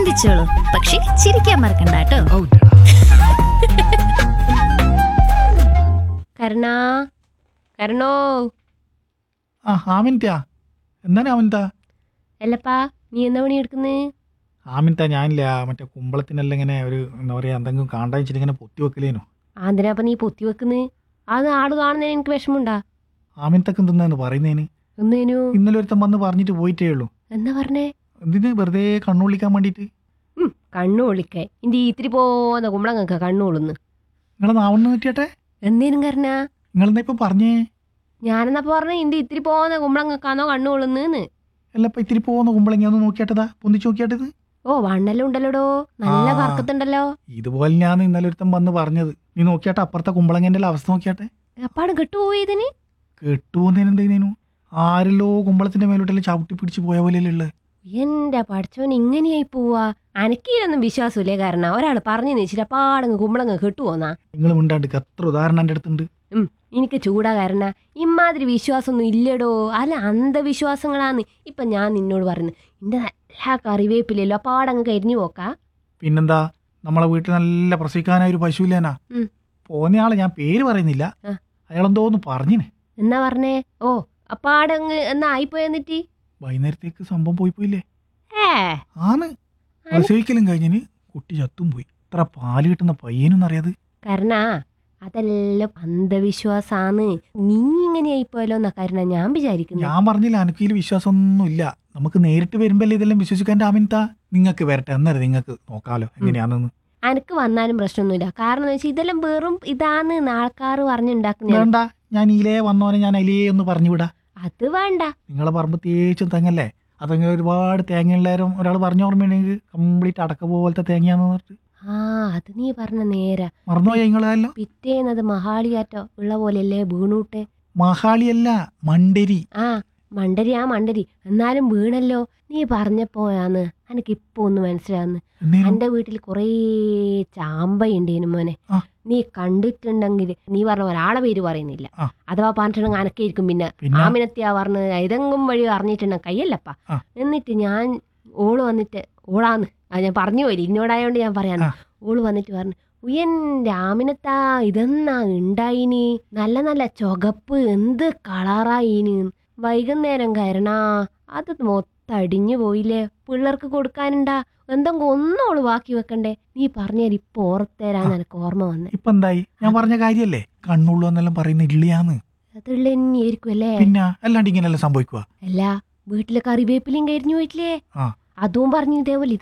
ചിന്തിച്ചോളൂ പക്ഷെ ചിരിക്കാൻ മറക്കണ്ട കേട്ടോ കരുണാ കരുണോ ആ ആമിൻറ്റാ എന്താണ് ആമിൻതാ അല്ലപ്പാ നീ എന്താ പണി എടുക്കുന്നേ ആമിൻതാ ഞാനില്ല മറ്റേ കുമ്പളത്തിനെല്ലാം ഇങ്ങനെ ഒരു എന്താ പറയാ എന്തെങ്കിലും കാണ്ടാ വെച്ചിട്ട് ഇങ്ങനെ പൊത്തി വെക്കലേനു ആന്തിനാപ്പ നീ പൊത്തി വെക്കുന്നേ അത് ആട് കാണുന്നതിന് എനിക്ക് വിഷമമുണ്ടാ ആമിൻതക്ക് എന്തെന്നു പറയുന്നതിന് ഒന്നേനു ഇന്നലെ ഒരുത്തൻ വന്ന് പറഞ്ഞിട്ട് പോയിട്ടേ ഉള്ളൂ എന്താ പറഞ്ഞേ എന്തിന് വെറുതെ കണ്ണുള്ളിക്കാൻ വേണ്ടിയിട്ട് ഉം, കണ്ണു ഒളിക്കേ ഇന്റെ ഇത്തിരി പോന്ന കുമ്പളങ്ങക്ക കണ്ണു ഒളുന്ന് നിങ്ങളെ നാവൊന്ന് കിട്ടിയട്ടെ എന്തേനും കരണ നിങ്ങളെന്താ ഇപ്പം പറഞ്ഞേ ഞാനെന്നപ്പോ പറഞ്ഞ ഇന്റെ ഇത്തിരി പോന്ന കുമ്പളങ്ങക്കാന്നോ കണ്ണു ഒളുന്ന് അല്ല ഇപ്പം ഇത്തിരി പോകുന്ന കുമ്പളങ്ങി ഒന്ന് നോക്കിയാട്ടതാ പൊന്തിച്ച് നോക്കിയാട്ടത് ഓ വണ്ണെല്ലാം ഉണ്ടല്ലോടോ നല്ല ആ. വർക്കത്തുണ്ടല്ലോ ഇതുപോലെ ഞാൻ ഇന്നലെ ഒരുത്തൻ വന്ന് പറഞ്ഞത് നീ നോക്കിയാട്ടെ അപ്പുറത്തെ കുമ്പളങ്ങൻ്റെ അവസ്ഥ നോക്കിയാട്ടെ അപ്പാട് കെട്ടുപോയി ഇതിന് കെട്ടുപോകുന്നതിനെന്തേനു ആരല്ലോ കുമ്പളത്തിന്റെ മേലോട്ടെല്ലാം ചവിട്ടി പിടിച്ച് പോയ പോലെയല്ലേ ഉള്ളത് എന്റെ പഠിച്ചവൻ ഇങ്ങനെയായി പോവാ അനക്കീലൊന്നും വിശ്വാസമില്ലേ കാരണം ഒരാൾ പറഞ്ഞു വെച്ചിട്ട് അപ്പാടങ്ങ് കുമ്പളങ്ങ് കെട്ടുപോന്നാ നിങ്ങൾ മിണ്ടാണ്ട് എത്ര ഉദാഹരണം എൻ്റെ അടുത്തുണ്ട് എനിക്ക് ചൂടാ കാരണ ഇമാതിരി വിശ്വാസമൊന്നും ഇല്ലടോ അല്ല അന്ധവിശ്വാസങ്ങളാന്ന് ഇപ്പൊ ഞാൻ നിന്നോട് പറഞ്ഞു എന്റെ നല്ല കറിവേപ്പില്ലല്ലോ അപ്പാടങ്ങ് കരിഞ്ഞു പോക്കാ പിന്നെന്താ നമ്മളെ വീട്ടിൽ നല്ല പ്രസവിക്കാനായ ഒരു പശുവില്ലേനാ ഉം. പോന്നയാളെ ഞാൻ പേര് പറയുന്നില്ല ആ. അയാളെന്തോന്ന് പറഞ്ഞിന് എന്നാ പറഞ്ഞേ ഓ അപ്പാടങ്ങ് എന്നാ ആയിപ്പോയെന്നിട്ട് വൈകുന്നേരത്തേക്ക് സംഭവം പോയി പോയില്ലേ ഏ ആന്ന് പ്രസവിക്കലും കഴിഞ്ഞിന് കുട്ടി ചത്തും പോയി ഇത്ര പാല് കിട്ടുന്ന പയ്യനൊന്നറിയാത് കരണ അതെല്ലാം അന്ധവിശ്വാസാന്ന് നീ ഇങ്ങനെ ആയിപ്പോയല്ലോ എന്നാ കരുണ ഞാൻ വിചാരിക്കുന്നു ഞാൻ പറഞ്ഞില്ല അനക്കിയിൽ വിശ്വാസമൊന്നുമില്ല നമുക്ക് നേരിട്ട് വരുമ്പല്ലേ ഇതെല്ലാം വിശ്വസിക്കാൻ ആമിൻതാ നിങ്ങൾക്ക് വരട്ടെ അന്നേരം നിങ്ങൾക്ക് നോക്കാലോ എങ്ങനെയാണെന്ന് അനക്ക് വന്നാലും പ്രശ്നമൊന്നുമില്ല കാരണം എന്ന് വെച്ചാൽ ഇതെല്ലാം വെറും ഇതാന്ന് ആൾക്കാർ പറഞ്ഞുണ്ടാക്കുന്ന വേണ്ട ഞാൻ ഈലേ വന്നോനെ ഞാൻ അലിയേ ഒന്ന് പറഞ്ഞു വിടാ അത് വേണ്ട നിങ്ങളെ പറമ്പ് തേച്ചും തെങ്ങല്ലേ അതങ്ങനെ ഒരുപാട് തേങ്ങയുള്ളേരം ഒരാൾ പറഞ്ഞ ഓർമ്മയുണ്ടെങ്കിൽ കംപ്ലീറ്റ് അടക്ക പോലത്തെ തേങ്ങയാന്ന് പറഞ്ഞിട്ട് ആ അത് നീ പറഞ്ഞ നേരാ മറന്നുപോയി നിങ്ങളല്ലോ പിറ്റേന്നത് മഹാളിയാറ്റോ ഉള്ള പോലെയല്ലേ വീണൂട്ടെ മഹാളിയല്ല മണ്ടരി ആ മണ്ടരി ആ മണ്ടരി എന്നാലും വീണല്ലോ നീ പറഞ്ഞപ്പോയാന്ന് എനിക്ക് ഇപ്പൊ ഒന്ന് മനസ്സിലാന്ന് എന്നേനു എന്റെ വീട്ടിൽ കുറേ ചാമ്പയുണ്ടേനു മോനെ ആ. നീ കണ്ടിട്ടുണ്ടെങ്കിൽ നീ പറഞ്ഞ ഒരാളെ പേര് പറയുന്നില്ല ആ. അഥവാ പറഞ്ഞിട്ടുണ്ടെങ്കിൽ അനക്കായിരിക്കും പിന്നെ പിന്നെ ആമിനത്തിയാ പറഞ്ഞത് ഏതെങ്കിലും വഴി അറിഞ്ഞിട്ടുണ്ടെങ്കിൽ കയ്യല്ലപ്പ ആ. എന്നിട്ട് ഞാൻ ഓള് വന്നിട്ട് ഓളാന്ന് അത് ഞാൻ പറഞ്ഞു പോയില്ല ഇന്നോടായോണ്ട് ഞാൻ പറയാന്ന് ആ. ഓള് വന്നിട്ട് പറഞ്ഞു ഉയന്റെ ആമിനത്താ ഇതെന്നാ ഉണ്ടായിനി നല്ല നല്ല ചുവപ്പ് എന്ത് കളറായിന് വൈകുന്നേരം കയറണാ അത് മൊത്തം അടിഞ്ഞു പോയില്ലേ പിള്ളേർക്ക് കൊടുക്കാനുണ്ടാ എന്തെങ്കിലും ഒന്നോള് ബാക്കി വെക്കണ്ടേ നീ പറഞ്ഞാൽ ഇപ്പൊ ഓർത്തേരാന്ന് എനിക്ക് ഓർമ്മ വന്നേ ഇപ്പൊ എന്തായി ഞാൻ പറഞ്ഞ കാര്യല്ലേ കണ്ണുള്ളൂ എന്നെല്ലാം പറയുന്ന ഇള്ളിയാന്ന് അതുള്ള തന്നെയായിരിക്കും അല്ലേ പിന്നെ അല്ലാണ്ട് ഇങ്ങനെല്ലാം സംഭവിക്കുക അല്ല വീട്ടിലെ കറിവേപ്പിലയും കരിഞ്ഞു പോയിട്ടില്ലേ ആ. അതും പറഞ്ഞു ഇതേപോലെ